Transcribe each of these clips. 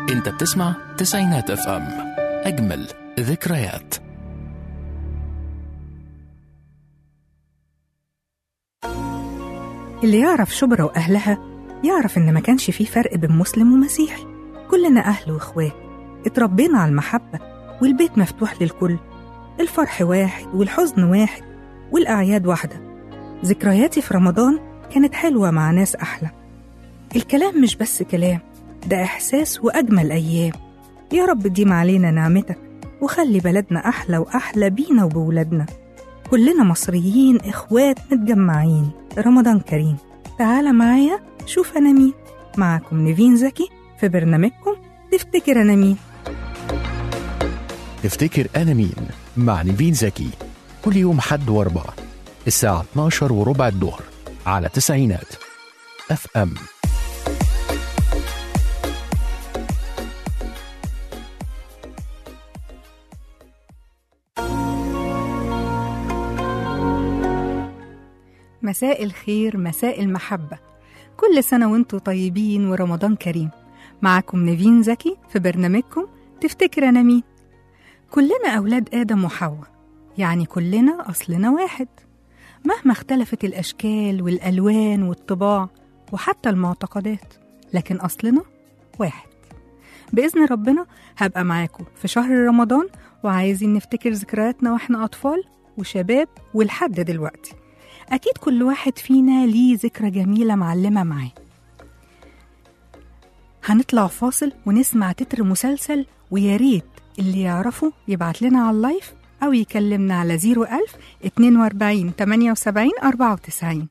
انت بتسمع تسعينات اف ام اجمل ذكريات اللي يعرف شبرا وأهلها يعرف إن ما كانش فيه فرق بين مسلم ومسيحي كلنا أهل وإخوات اتربينا على المحبة والبيت مفتوح للكل الفرح واحد والحزن واحد والأعياد واحدة ذكرياتي في رمضان كانت حلوة مع ناس أحلى الكلام مش بس كلام ده إحساس وأجمل أيام يا رب ديم علينا نعمتك وخلي بلدنا أحلى وأحلى بينا وبولادنا كلنا مصريين إخوات متجمعين رمضان كريم تعال معايا شوف أنا مين معاكم نيفين زكي في برنامجكم تفتكر أنا مين تفتكر انا مين مع نيفين زكي كل يوم حد واربع الساعة 12 وربع الظهر على تسعينات اف ام مساء الخير مساء المحبة كل سنة وانتوا طيبين ورمضان كريم معاكم نيفين زكي في برنامجكم تفتكر أنا مين كلنا أولاد آدم وحواء يعني كلنا أصلنا واحد مهما اختلفت الأشكال والألوان والطباع وحتى المعتقدات لكن أصلنا واحد بإذن ربنا هبقى معاكم في شهر رمضان وعايزين نفتكر ذكرياتنا واحنا أطفال وشباب ولحد دلوقتي أكيد كل واحد فينا ليه ذكرى جميلة معلمة معاه هنطلع فاصل ونسمع تتر مسلسل ويا ريت اللي يعرفه يبعت لنا على اللايف أو يكلمنا على 01000 42 78 94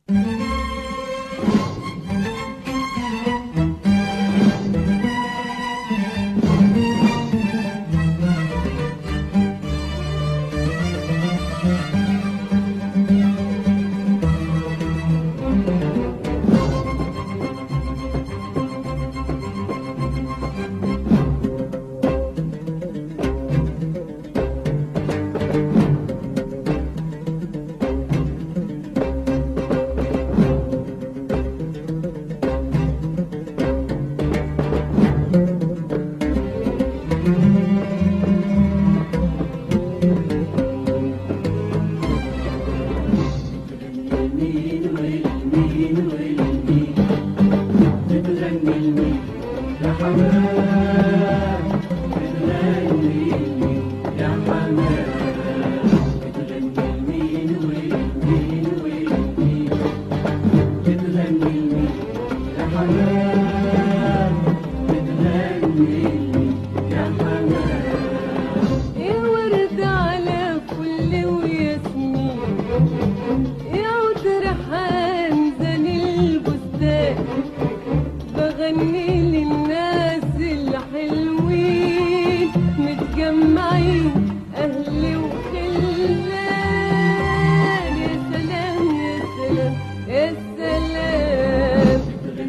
ورد على كل وياسمين يعود ريحان زن البستان بغني للناس الحلوين متجمعين أهلي وخلان يا سلام يا سلام يا سلام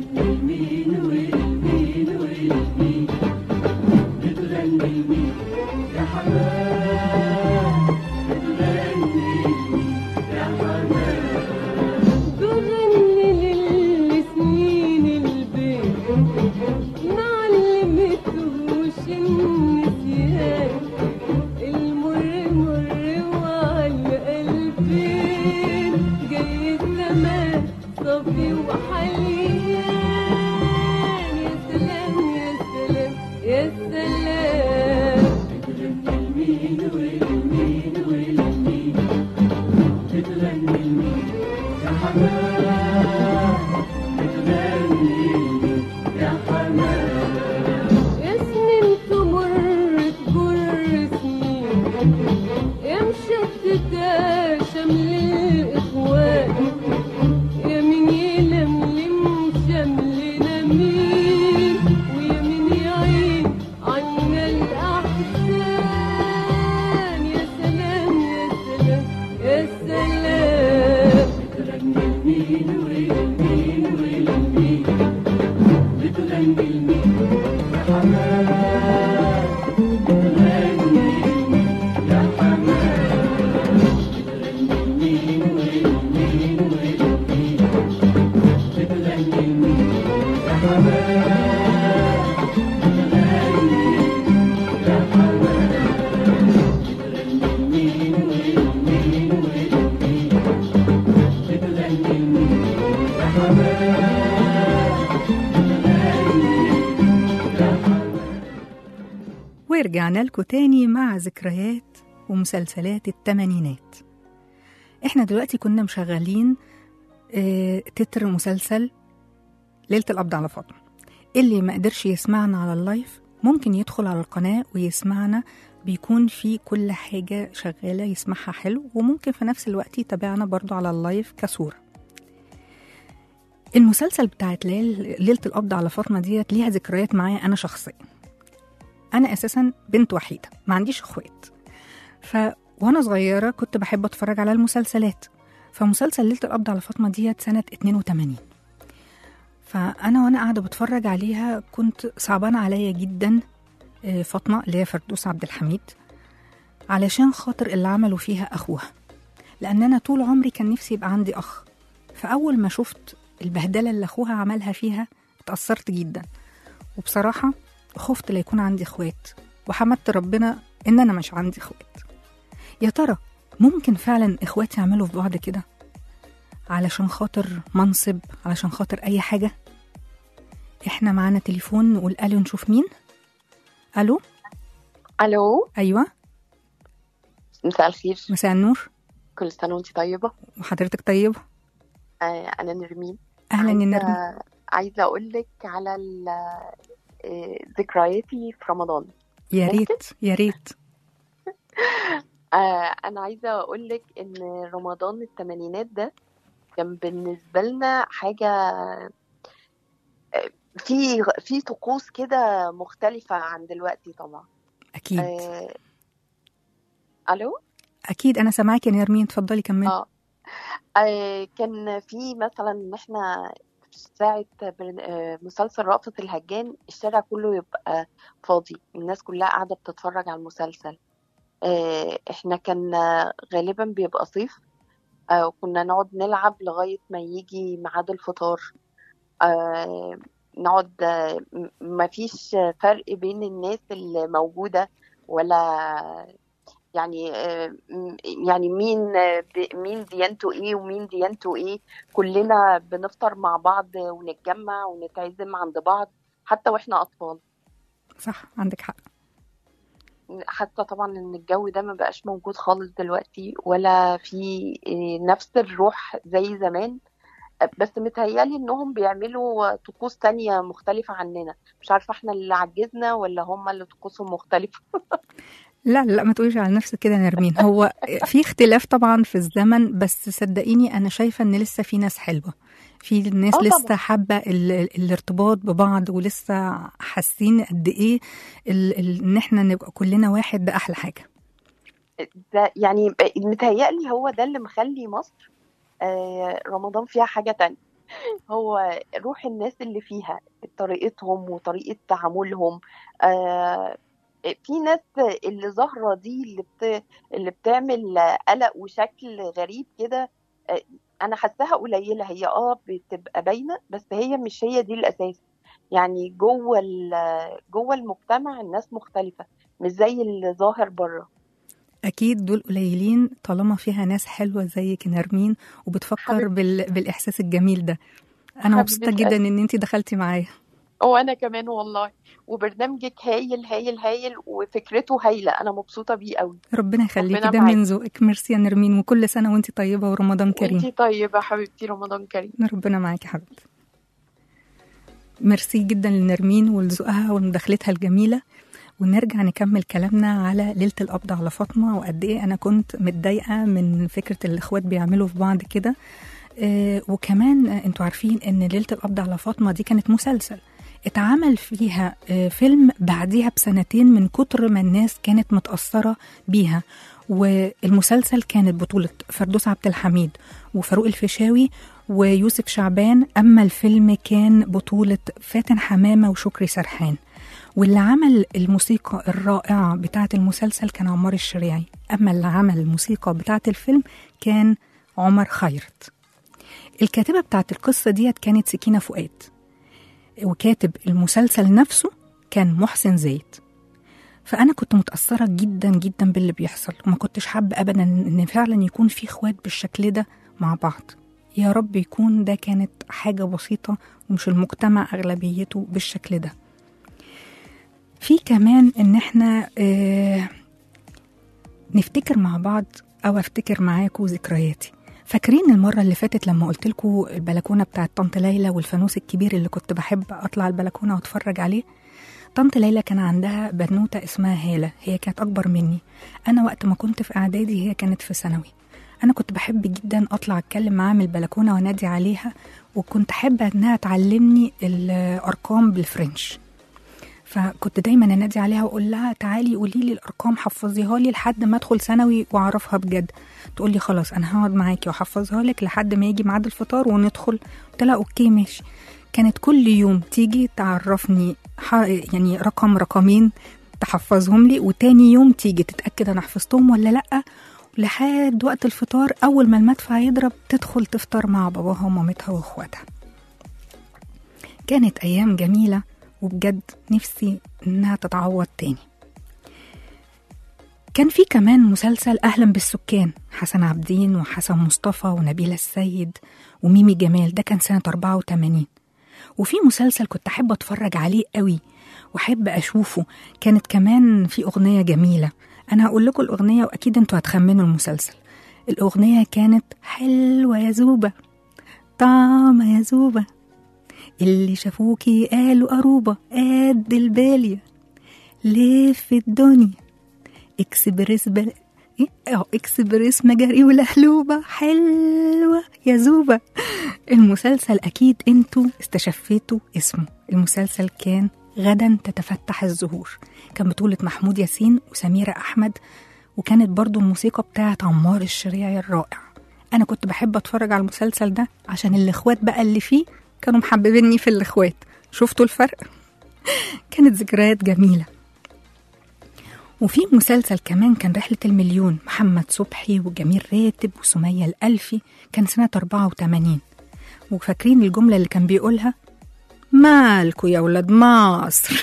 بغني للسنين البيت ما علمتهوش النسيان المر مر وعلى قلبين جاي الزمان صافي وحليان يا سلام يا سلام يا سلام سنين تمر تجر سنين يا مشتتة شمل الإخوان يا مين يلملم شملنا مين ويا مين يعين عنا الأحزان يا سلام يا سلام يا سلام ورجعنا لكم تاني مع ذكريات ومسلسلات التمانينات احنا دلوقتي كنا مشغلين اه تتر مسلسل ليلة القبض على فاطمة اللي ما قدرش يسمعنا على اللايف ممكن يدخل على القناة ويسمعنا بيكون في كل حاجة شغالة يسمعها حلو وممكن في نفس الوقت يتابعنا برضو على اللايف كصورة المسلسل بتاعت ليل ليلة القبض على فاطمة ديت ليها ذكريات معايا أنا شخصيا أنا أساسا بنت وحيدة ما عنديش أخوات ف وأنا صغيرة كنت بحب أتفرج على المسلسلات فمسلسل ليلة القبض على فاطمة ديت سنة 82 فأنا وأنا قاعدة بتفرج عليها كنت صعبانة عليا جدا آه، فاطمة اللي هي فردوس عبد الحميد علشان خاطر اللي عملوا فيها أخوها لأن أنا طول عمري كان نفسي يبقى عندي أخ فأول ما شفت البهدلة اللي أخوها عملها فيها اتأثرت جدا وبصراحة خفت لا يكون عندي اخوات وحمدت ربنا إن أنا مش عندي اخوات يا ترى ممكن فعلا اخواتي يعملوا في بعض كده علشان خاطر منصب علشان خاطر أي حاجة احنا معانا تليفون نقول ألو نشوف مين ألو الو أيوة مساء الخير مساء النور كل سنه وانت طيبه وحضرتك طيبة آه انا نرمين أهلا يا عايزة- نرمين عايزه اقول لك على ال- آه، ذكرياتي في رمضان يا ممكن؟ ريت يا ريت آه انا عايزه اقول لك ان رمضان الثمانينات ده كان بالنسبه لنا حاجه آه، في في طقوس كده مختلفه عن دلوقتي طبعا أكيد آه الو أكيد أنا سامعاك يا نرمين اتفضلي كملي اه آه، كان في مثلا ان احنا في ساعة برن- آه، مسلسل رأفت الهجان الشارع كله يبقى فاضي الناس كلها قاعدة بتتفرج على المسلسل آه، احنا كان آه، غالبا بيبقى صيف آه، وكنا نقعد نلعب لغاية ما يجي ميعاد الفطار آه، نقعد آه، م- مفيش فرق بين الناس اللي موجودة ولا يعني آه، م- يعني مين آه، ب- مين ديانته ايه ومين ديانته ايه كلنا بنفطر مع بعض ونتجمع ونتعزم عند بعض حتى واحنا اطفال صح عندك حق حتى طبعا ان الجو ده ما بقاش موجود خالص دلوقتي ولا في آه، نفس الروح زي زمان آه، بس متهيالي انهم بيعملوا طقوس تانية مختلفة عننا مش عارفة احنا اللي عجزنا ولا هم اللي طقوسهم مختلفة لا لا ما تقوليش على نفسك كده يا نرمين هو في اختلاف طبعا في الزمن بس صدقيني انا شايفه ان لسه في ناس حلوه في ناس آه طبعاً. لسه حابه ال- ال- الارتباط ببعض ولسه حاسين قد ايه ال- ال- ان احنا نبقى كلنا واحد ده احلى حاجه ده يعني متهيألي هو ده اللي مخلي مصر آه، رمضان فيها حاجة تانية هو روح الناس اللي فيها طريقتهم وطريقة تعاملهم آه، في ناس اللي ظاهرة دي اللي بت... اللي بتعمل قلق وشكل غريب كده آه، أنا حاساها قليلة هي اه بتبقى باينة بس هي مش هي دي الأساس يعني جوه ال- جوه المجتمع الناس مختلفة مش زي اللي ظاهر بره اكيد دول قليلين طالما فيها ناس حلوه زيك يا نرمين وبتفكر حبيبتي. بال... بالاحساس الجميل ده انا مبسوطه حبيبة جدا ان انت دخلتي معايا وانا كمان والله وبرنامجك هايل هايل هايل وفكرته هايله انا مبسوطه بيه قوي ربنا يخليكي ربنا ده معاكي. من ذوقك ميرسي يا نرمين وكل سنه وانت طيبه ورمضان كريم وانتي طيبه حبيبتي رمضان كريم ربنا معاكي يا حبيبتي ميرسي جدا لنرمين ولذوقها ومداخلتها الجميله ونرجع نكمل كلامنا على ليله القبض على فاطمه وقد ايه انا كنت متضايقه من فكره الاخوات بيعملوا في بعض كده آه وكمان آه انتوا عارفين ان ليله القبض على فاطمه دي كانت مسلسل اتعمل فيها آه فيلم بعديها بسنتين من كتر ما الناس كانت متأثرة بيها والمسلسل كانت بطولة فردوس عبد الحميد وفاروق الفيشاوي ويوسف شعبان أما الفيلم كان بطولة فاتن حمامة وشكري سرحان واللي عمل الموسيقى الرائعة بتاعة المسلسل كان عمار الشريعي أما اللي عمل الموسيقى بتاعة الفيلم كان عمر خيرت الكاتبة بتاعة القصة ديت كانت سكينة فؤاد وكاتب المسلسل نفسه كان محسن زيد فأنا كنت متأثرة جدا جدا باللي بيحصل وما كنتش حابة أبدا إن فعلا يكون في إخوات بالشكل ده مع بعض يا رب يكون ده كانت حاجة بسيطة ومش المجتمع أغلبيته بالشكل ده في كمان ان احنا آه نفتكر مع بعض او افتكر معاكم ذكرياتي فاكرين المرة اللي فاتت لما قلت لكم البلكونة بتاعت طنط ليلى والفانوس الكبير اللي كنت بحب أطلع البلكونة وأتفرج عليه طنط ليلى كان عندها بنوتة اسمها هالة هي كانت أكبر مني أنا وقت ما كنت في إعدادي هي كانت في ثانوي أنا كنت بحب جدا أطلع أتكلم معاها من البلكونة وأنادي عليها وكنت أحب إنها تعلمني الأرقام بالفرنش فكنت دايما انادي عليها واقول لها تعالي قولي لي الارقام حفظيها لي لحد ما ادخل ثانوي واعرفها بجد تقول لي خلاص انا هقعد معاكي واحفظها لك لحد ما يجي ميعاد الفطار وندخل قلت لها اوكي ماشي كانت كل يوم تيجي تعرفني ح- يعني رقم رقمين تحفظهم لي وتاني يوم تيجي تتاكد انا حفظتهم ولا لا لحد وقت الفطار اول ما المدفع يضرب تدخل تفطر مع باباها ومامتها واخواتها كانت ايام جميله وبجد نفسي انها تتعوض تاني كان في كمان مسلسل أهلا بالسكان حسن عبدين وحسن مصطفى ونبيلة السيد وميمي جمال ده كان سنة 84 وفي مسلسل كنت أحب أتفرج عليه قوي وأحب أشوفه كانت كمان في أغنية جميلة أنا هقول لكم الأغنية وأكيد أنتوا هتخمنوا المسلسل الأغنية كانت حلوة يا زوبة طعمة يا زوبة اللي شافوكي قالوا قروبة قد البالية لف الدنيا اكسبريس بل... إيه؟ اه اكسبريس مجاري والقلوبة حلوة يا زوبة المسلسل أكيد انتوا استشفيتوا اسمه المسلسل كان غدا تتفتح الزهور كان بطولة محمود ياسين وسميرة أحمد وكانت برضو الموسيقى بتاعت عمار الشريعي الرائع أنا كنت بحب أتفرج على المسلسل ده عشان الإخوات بقى اللي فيه كانوا محببيني في الإخوات شفتوا الفرق؟ كانت ذكريات جميلة وفي مسلسل كمان كان رحلة المليون محمد صبحي وجميل راتب وسمية الألفي كان سنة 84 وفاكرين الجملة اللي كان بيقولها مالكوا يا ولاد مصر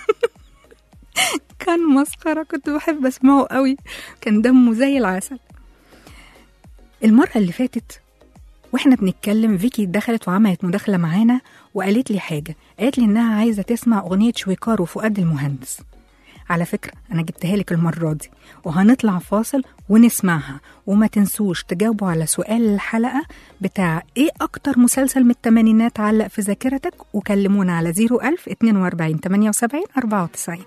كان مسخرة كنت بحب أسمعه قوي كان دمه زي العسل المرة اللي فاتت واحنا بنتكلم فيكي دخلت وعملت مداخلة معانا وقالت لي حاجة قالت لي إنها عايزة تسمع أغنية شويكار وفؤاد المهندس على فكرة أنا جبتها لك المرة دي وهنطلع فاصل ونسمعها وما تنسوش تجاوبوا على سؤال الحلقة بتاع إيه أكتر مسلسل من التمانينات علق في ذاكرتك وكلمونا على 01000 42 78 94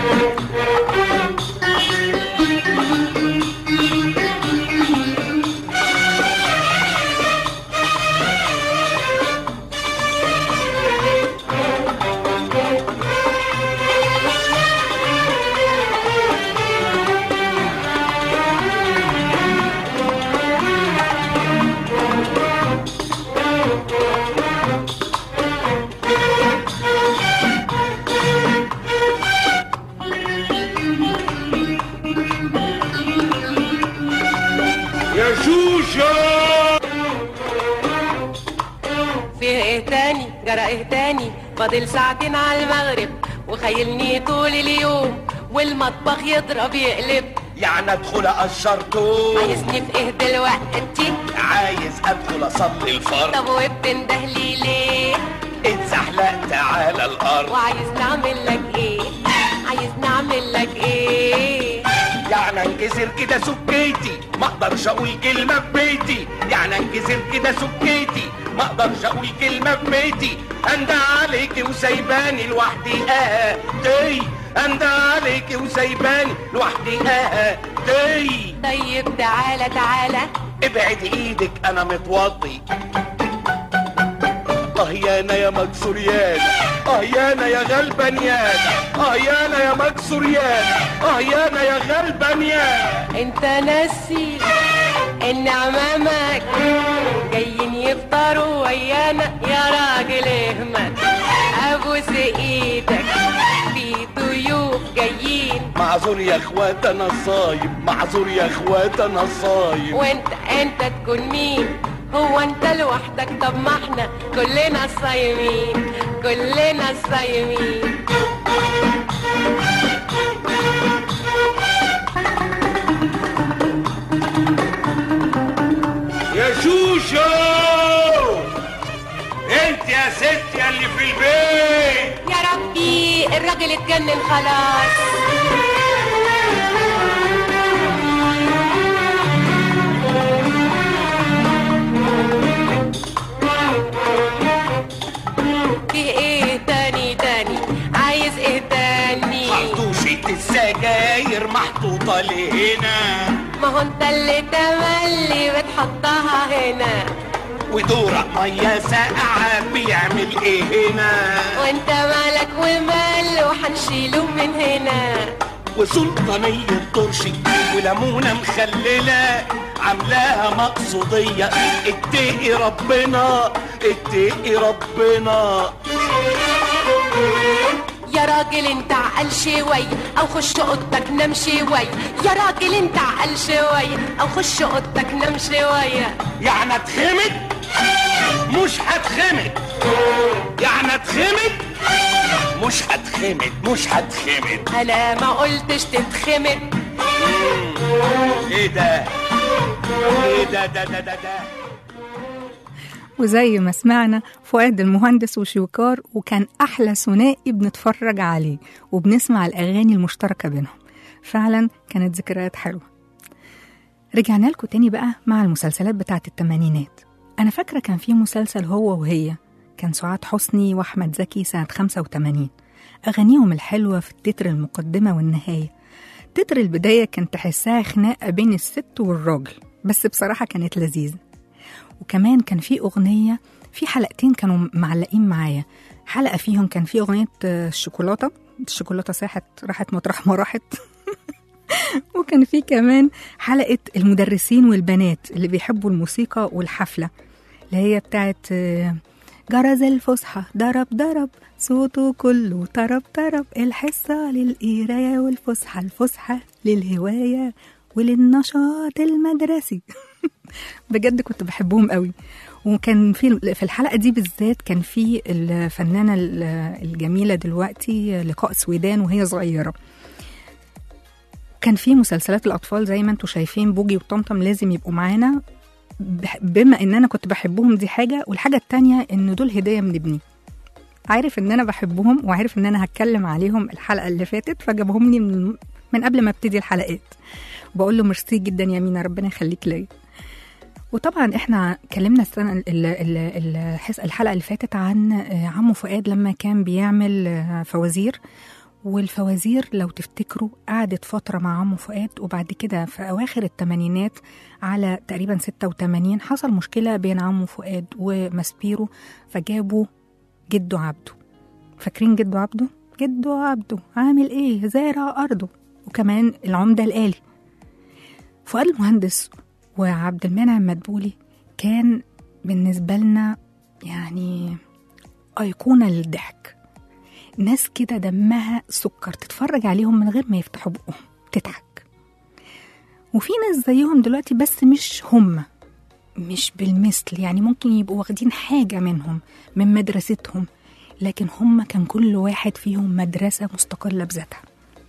يا شوشة فيه ايه تاني جرى ايه تاني فاضل ساعتين على المغرب وخيلني طول اليوم والمطبخ يضرب يقلب يعني ادخل اقشر توم عايزني في ايه دلوقتي عايز ادخل اصلي الفرض طب وبتنده لي ليه اتزحلقت على الارض وعايز نعمل لك ايه عايز نعمل لك ايه يعني انكسر كده سكيتي ما اقدرش اقول كلمه في بيتي يعني انكسر كده سكيتي ما اقدرش اقول كلمه في بيتي انده عليك وسايباني لوحدي اه دي انده عليك وسايباني لوحدي اه دي طيب تعالى تعالى ابعد ايدك انا متوضي اه يانا يا مكسور يانا اه يانا يا غلبان يانا اه يانا يا مكسور يانا اه يانا يا غلبان يانا انت ناسي ان عمامك جايين يفطروا ويانا يا راجل اهمل ابوس ايدك في ضيوف جايين معذور يا اخوات انا صايم معذور يا اخوات انا صايم وانت انت تكون مين هو انت لوحدك طب ما احنا كلنا صايمين كلنا صايمين يا شوشو انت يا ست يا اللي في البيت يا ربي الراجل اتجنن خلاص في ايه تاني تاني عايز ايه تاني خرطوشة السجاير محطوطة لهنا ما هو انت اللي تملي بتحطها هنا ودورق مية ساقعة بيعمل ايه هنا وانت مالك ومال وحنشيله من هنا وسلطانية طرشي وليمونة مخللة عاملاها مقصودية اتقي ربنا اتقي ربنا يا راجل انت عقل شوي او خش اوضتك نام شوي يا راجل انت عقل شوي او خش اوضتك نام شويه يعني اتخمد مش هتخمد يعني اتخمد مش هتخمد مش هتخمد انا ما قلتش تتخمد ايه ده ايه ده ده ده ده, ده. وزي ما سمعنا فؤاد المهندس وشويكار وكان أحلى ثنائي بنتفرج عليه وبنسمع الأغاني المشتركة بينهم فعلا كانت ذكريات حلوة رجعنا لكم تاني بقى مع المسلسلات بتاعت التمانينات أنا فاكرة كان في مسلسل هو وهي كان سعاد حسني وأحمد زكي سنة 85 أغانيهم الحلوة في التتر المقدمة والنهاية تتر البداية كان تحسها خناقة بين الست والراجل بس بصراحة كانت لذيذة وكمان كان في أغنية في حلقتين كانوا معلقين معايا حلقة فيهم كان في أغنية آه، الشوكولاتة الشوكولاتة ساحت راحت مطرح ما راحت وكان في كمان حلقة المدرسين والبنات اللي بيحبوا الموسيقى والحفلة اللي هي بتاعت آه، جرس الفسحة ضرب ضرب صوته كله طرب طرب الحصة للقراية والفسحة الفسحة للهواية وللنشاط المدرسي بجد كنت بحبهم قوي وكان في في الحلقه دي بالذات كان في الفنانه ال- الجميله دلوقتي لقاء سويدان وهي صغيره كان في مسلسلات الاطفال زي ما انتم شايفين بوجي وطمطم لازم يبقوا معانا بح- بما ان انا كنت بحبهم دي حاجه والحاجه التانية ان دول هديه من ابني عارف ان انا بحبهم وعارف ان انا هتكلم عليهم الحلقه اللي فاتت فجابهم لي من من قبل ما ابتدي الحلقات بقول له ميرسي جدا يا مينا ربنا يخليك ليا وطبعا احنا اتكلمنا السنه ال- ال- ال- الحس- الحلقه اللي فاتت عن آه، عمو فؤاد لما كان بيعمل آه، فوازير والفوازير لو تفتكروا قعدت فترة مع عمو فؤاد وبعد كده في أواخر الثمانينات على تقريبا 86 حصل مشكلة بين عمو فؤاد وماسبيرو فجابوا جده عبده فاكرين جده عبده؟ جده عبده عامل ايه؟ زارع أرضه وكمان العمدة الآلي فؤاد المهندس وعبد المنعم مدبولي كان بالنسبة لنا يعني أيقونة للضحك ناس كده دمها سكر تتفرج عليهم من غير ما يفتحوا بقهم تضحك وفي ناس زيهم دلوقتي بس مش هم مش بالمثل يعني ممكن يبقوا واخدين حاجة منهم من مدرستهم لكن هم كان كل واحد فيهم مدرسة مستقلة بذاتها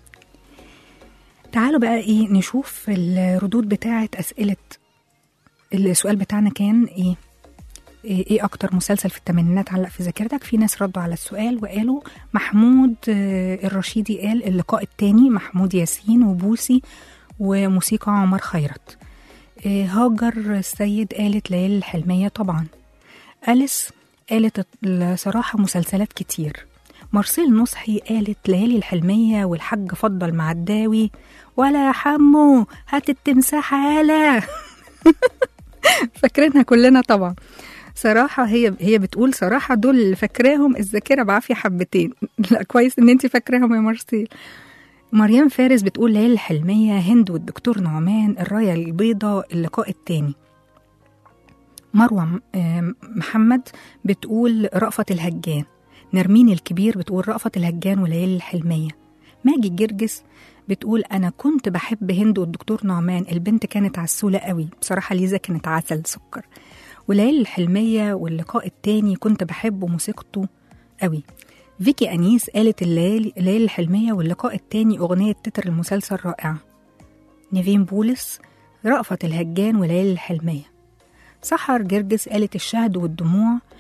تعالوا بقى ايه نشوف الردود بتاعة أسئلة السؤال بتاعنا كان ايه ايه إيه اكتر مسلسل في الثمانينات علق في ذاكرتك في ناس ردوا على السؤال وقالوا محمود آه، الرشيدي قال اللقاء التاني محمود ياسين وبوسي وموسيقى عمر خيرت آه، هاجر السيد قالت ليالي الحلمية طبعا أليس قالت الصراحة مسلسلات كتير مارسيل نصحي قالت ليالي الحلمية والحاج فضل معداوي ولا يا حمو هات التمساح هلا فاكرينها كلنا طبعا صراحة هي هي بتقول صراحة دول اللي فاكراهم الذاكرة بعافية حبتين لا كويس ان انت فاكراهم يا مارسيل مريم فارس بتقول ليالي الحلمية هند والدكتور نعمان الراية البيضاء اللقاء التاني مروة م- آم، محمد بتقول رأفت الهجان نرمين الكبير بتقول رأفت الهجان وليالي الحلمية ماجي جرجس بتقول أنا كنت بحب هند والدكتور نعمان البنت كانت عسولة قوي بصراحة ليزا كانت عسل سكر وليالي الحلمية واللقاء التاني كنت بحبه موسيقته قوي فيكي أنيس قالت الليالي الليالي الحلمية واللقاء التاني أغنية تتر المسلسل رائعة نيفين بولس رأفت الهجان وليالي الحلمية سحر جرجس قالت الشهد والدموع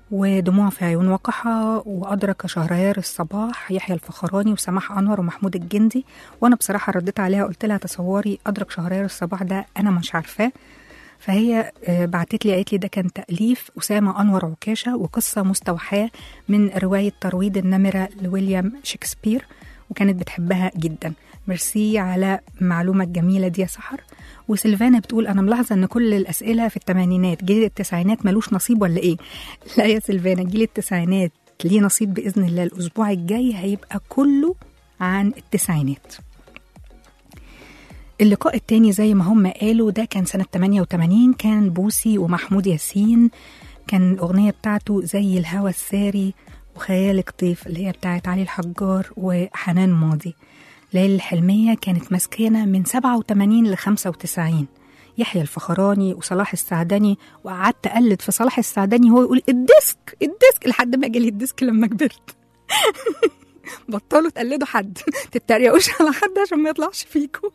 ودموع في عيون وقحة وأدرك شهريار الصباح يحيى الفخراني وسماح أنور ومحمود الجندي وأنا بصراحة رديت عليها قلت لها تصوري أدرك شهريار الصباح ده أنا مش عارفاه فهي آه، بعتت لي قالت لي ده كان تأليف أسامة أنور عكاشة وقصة مستوحاة من رواية ترويض النمرة لويليام شكسبير وكانت بتحبها جدا ميرسي على المعلومة الجميلة دي يا سحر وسلفانا بتقول أنا ملاحظة إن كل الأسئلة في الثمانينات جيل التسعينات ملوش نصيب ولا إيه؟ لا يا سلفانا جيل التسعينات ليه نصيب بإذن الله الأسبوع الجاي هيبقى كله عن التسعينات اللقاء التاني زي ما هم قالوا ده كان سنة 88 كان بوسي ومحمود ياسين كان الأغنية بتاعته زي الهوى الساري وخيالك طيف اللي هي بتاعت علي الحجار وحنان ماضي ليلى الحلمية كانت مسكينة من 87 ل 95 يحيى الفخراني وصلاح السعدني وقعدت أقلد في صلاح السعدني هو يقول الديسك الديسك لحد ما جالي الديسك لما كبرت بطلوا تقلدوا حد تتريقوش على حد عشان ما يطلعش فيكم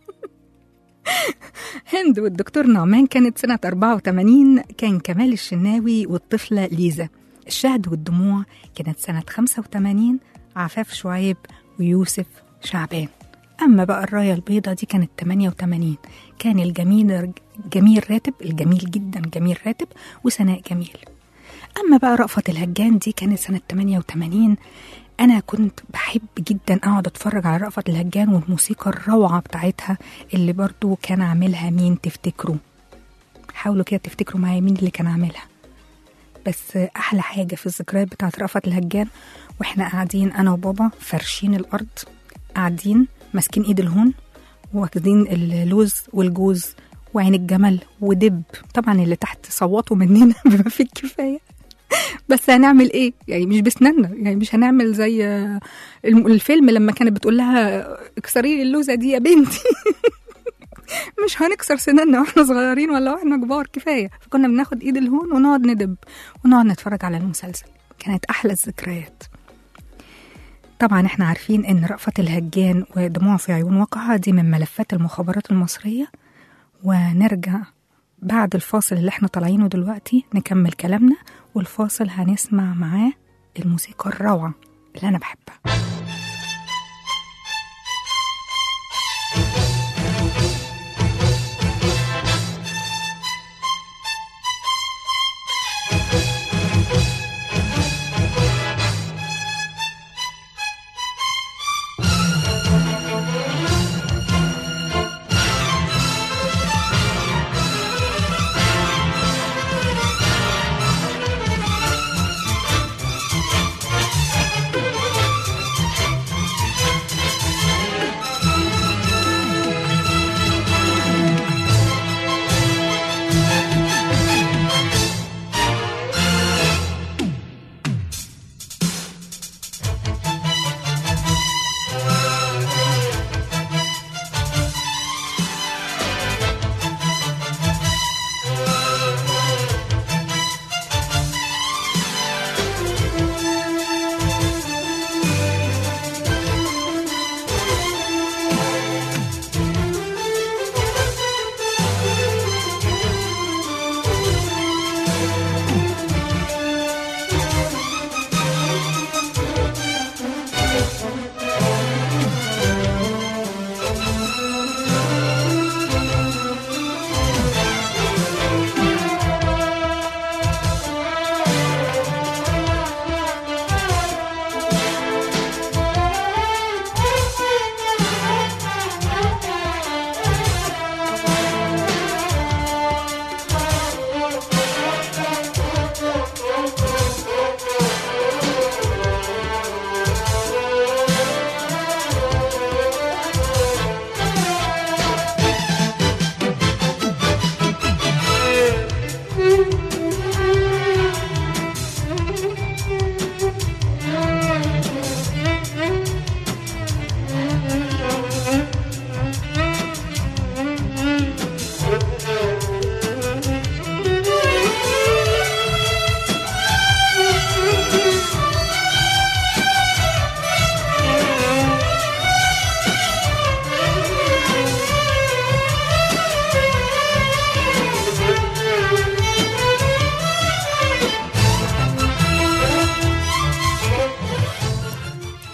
هند والدكتور نعمان كانت سنة 84 كان كمال الشناوي والطفلة ليزا الشهد والدموع كانت سنة 85 عفاف شعيب ويوسف شعبان أما بقى الراية البيضة دي كانت 88 كان الجميل جميل راتب الجميل جدا جميل راتب وسناء جميل أما بقى رأفت الهجان دي كانت سنة 88 أنا كنت بحب جدا أقعد أتفرج على رأفت الهجان والموسيقى الروعة بتاعتها اللي برضو كان عاملها مين تفتكروا حاولوا كده تفتكروا معايا مين اللي كان عاملها بس أحلى حاجة في الذكريات بتاعت رأفت الهجان وإحنا قاعدين أنا وبابا فرشين الأرض قاعدين ماسكين إيد الهون واخدين اللوز والجوز وعين الجمل ودب طبعا اللي تحت صوتوا مننا بما فيه الكفايه بس هنعمل ايه يعني مش بسناننا يعني مش هنعمل زي الم- الفيلم لما كانت بتقول لها اكسري لي اللوزه دي يا بنتي مش هنكسر سناننا واحنا صغيرين ولا واحنا كبار كفايه فكنا بناخد ايد الهون ونقعد ندب ونقعد نتفرج على المسلسل كانت احلى الذكريات طبعا احنا عارفين ان رأفت الهجان ودموع في عيون وقعة دي من ملفات المخابرات المصرية ونرجع بعد الفاصل اللي احنا طالعينه دلوقتي نكمل كلامنا والفاصل هنسمع معاه الموسيقى الروعة اللي أنا بحبها Thank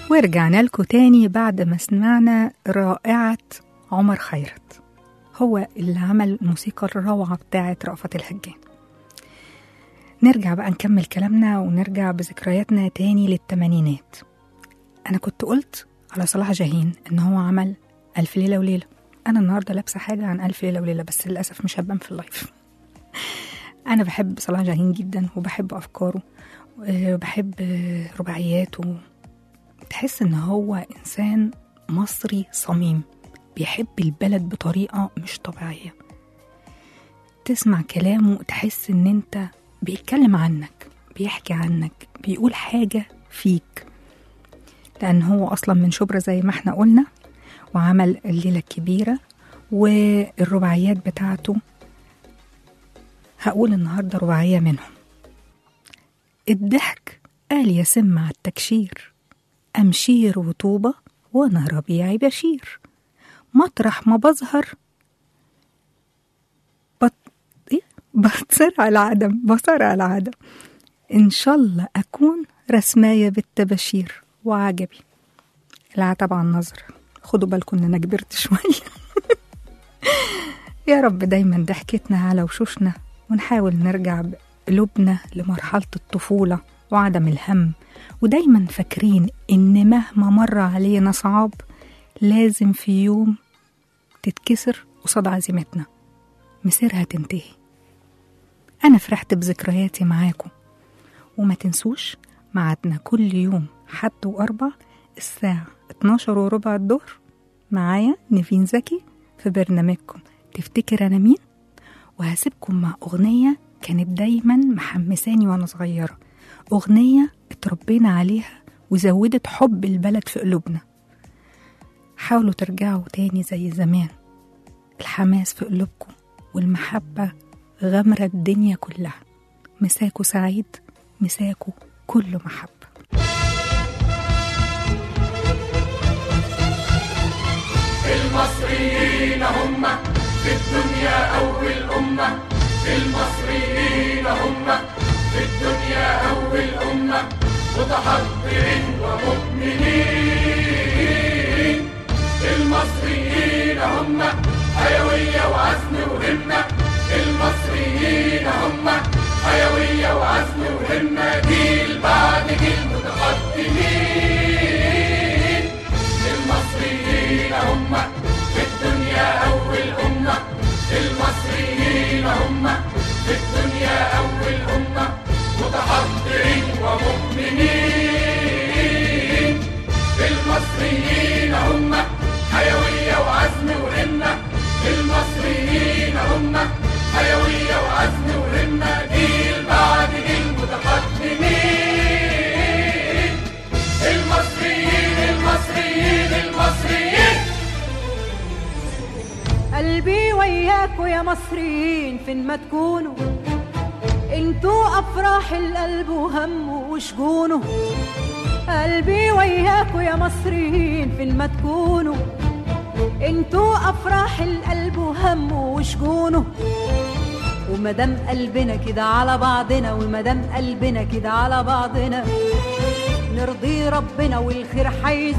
ورجعنا لكم تاني بعد ما سمعنا رائعة عمر خيرت هو اللي عمل الموسيقى الروعة بتاعة رأفت الهجان نرجع بقى نكمل كلامنا ونرجع بذكرياتنا تاني للتمانينات أنا كنت قلت على صلاح جاهين إن هو عمل ألف ليلة وليلة أنا النهاردة لابسة حاجة عن ألف ليلة وليلة بس للأسف مش هبان في اللايف أنا بحب صلاح جاهين جدا وبحب أفكاره وبحب رباعياته تحس إن هو إنسان مصري صميم بيحب البلد بطريقة مش طبيعية تسمع كلامه تحس إن أنت بيتكلم عنك بيحكي عنك بيقول حاجة فيك لأن هو أصلا من شبرا زي ما احنا قلنا وعمل الليلة الكبيرة والرباعيات بتاعته هقول النهاردة رباعية منهم الضحك قال يسمع التكشير أمشير وطوبة وأنا ربيعي بشير مطرح ما بظهر بط... إيه؟ بتصرع العدم بصرع العدم إن شاء الله أكون رسماية بالتباشير وعجبي العتب عن نظر خدوا بالكم إن أنا كبرت شوية يا رب دايما ضحكتنا على وشوشنا ونحاول نرجع بقلوبنا لمرحلة الطفولة وعدم الهم ودايما فاكرين إن مهما مر علينا صعاب لازم في يوم تتكسر قصاد عزيمتنا مسيرها تنتهي أنا فرحت بذكرياتي معاكم وما تنسوش ميعادنا كل يوم حد وأربع الساعة 12 وربع الظهر معايا نيفين زكي في برنامجكم تفتكر أنا مين؟ وهسيبكم مع أغنية كانت دايما محمساني وأنا صغيرة أغنية اتربينا عليها وزودت حب البلد في قلوبنا حاولوا ترجعوا تاني زي زمان الحماس في قلوبكم والمحبة غمرة الدنيا كلها مساكوا سعيد مساكوا كله محبة المصريين هم في الدنيا أول أمة المصريين هم في الدنيا أول أمة متحضرين ومؤمنين المصريين هم حيوية وعزم وهمة المصريين هم حيوية وعزم وهمة جيل بعد جيل متقدمين المصريين هم في الدنيا أول أمة المصريين هم في الدنيا أول أمة متحضرين ومؤمنين المصريين هم حيوية وعزم وهمة المصريين هم حيوية وعزم وهمة جيل بعد جيل متقدمين المصريين المصريين المصريين قلبي وياكوا يا مصريين فين ما تكونوا انتوا افراح القلب وهمه وشجونه قلبي وياكوا يا مصريين فين ما تكونوا انتوا افراح القلب وهمه وشجونه ومدام قلبنا كده على بعضنا ومدام قلبنا كده على بعضنا نرضي ربنا والخير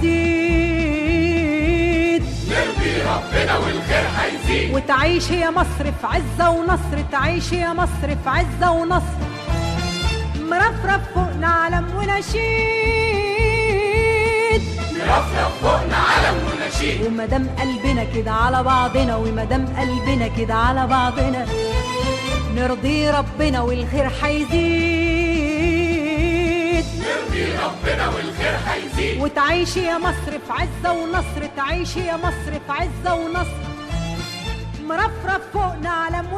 هيزيد نرضي ربنا والخير هيزيد وتعيش يا مصر في عزة ونصر تعيش يا مصر في عزة ونصر مرفرف فوقنا علم ونشيد نرفرف فوقنا علم ونشيد ومدام قلبنا كده على بعضنا ومدام قلبنا كده على بعضنا نرضي ربنا والخير هيزيد نرضي ربنا والخير هيزيد وتعيش يا مصر في عزة ونصر تعيش يا مصر في عزة ونصر مرفرف فوقنا علم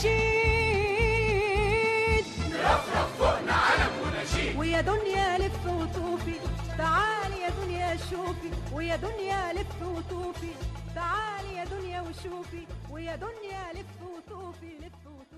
ونشيد نرفرف فوقنا علم ونشيد ويا دنيا لف وطوفي تعالي يا دنيا شوفي ويا دنيا لف وطوفي تعالي يا دنيا وشوفي ويا دنيا لف وطوفي لف وطوفي